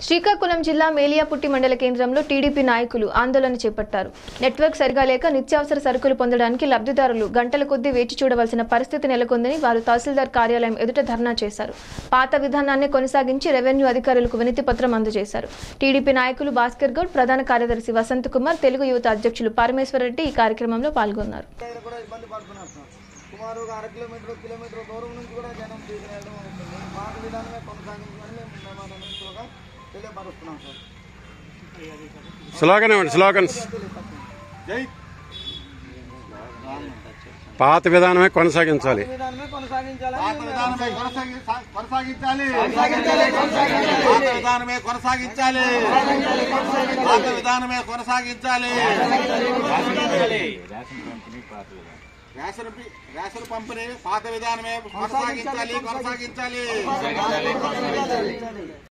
శ్రీకాకుళం జిల్లా మేలియాపుట్టి మండల కేంద్రంలో టీడీపీ నాయకులు ఆందోళన చేపట్టారు నెట్వర్క్ సరిగా లేక నిత్యావసర సరుకులు పొందడానికి లబ్ధిదారులు గంటల కొద్దీ వేచి చూడవలసిన పరిస్థితి నెలకొందని వారు తహసీల్దార్ కార్యాలయం ఎదుట ధర్నా చేశారు పాత విధానాన్ని కొనసాగించి రెవెన్యూ అధికారులకు వినతి పత్రం అందజేశారు టీడీపీ నాయకులు భాస్కర్ గౌడ్ ప్రధాన కార్యదర్శి వసంత్ కుమార్ తెలుగు యువత అధ్యక్షులు పరమేశ్వరరెడ్డి ఈ కార్యక్రమంలో పాల్గొన్నారు ఆయన కూడా ఇబ్బంది పడుతున్నారు సార్ సుమారు ఒక అర కిలోమీటర్ కిలోమీటర్ దూరం నుంచి కూడా జనం తీసుకెళ్ళడం అవుతుంది పాత విధానమే కొనసాగించమని మేము నియమానుసారంగా తెలియపరుస్తున్నాం సార్ స్లోగన్ ఇవ్వండి స్లోగన్స్ జై పాత విధానమే కొనసాగించాలి విధానమే కొనసాగించాలని పాత విధానమే కొనసాగి- కొనసాగించాలి పాత విధానమే కొనసాగించాలి పాత విధానమే కొనసాగించాలి రేషన్ పి- రేషన్ పంపిణీ పాత విధానమే కొనసాగించాలి కొనసాగించాలి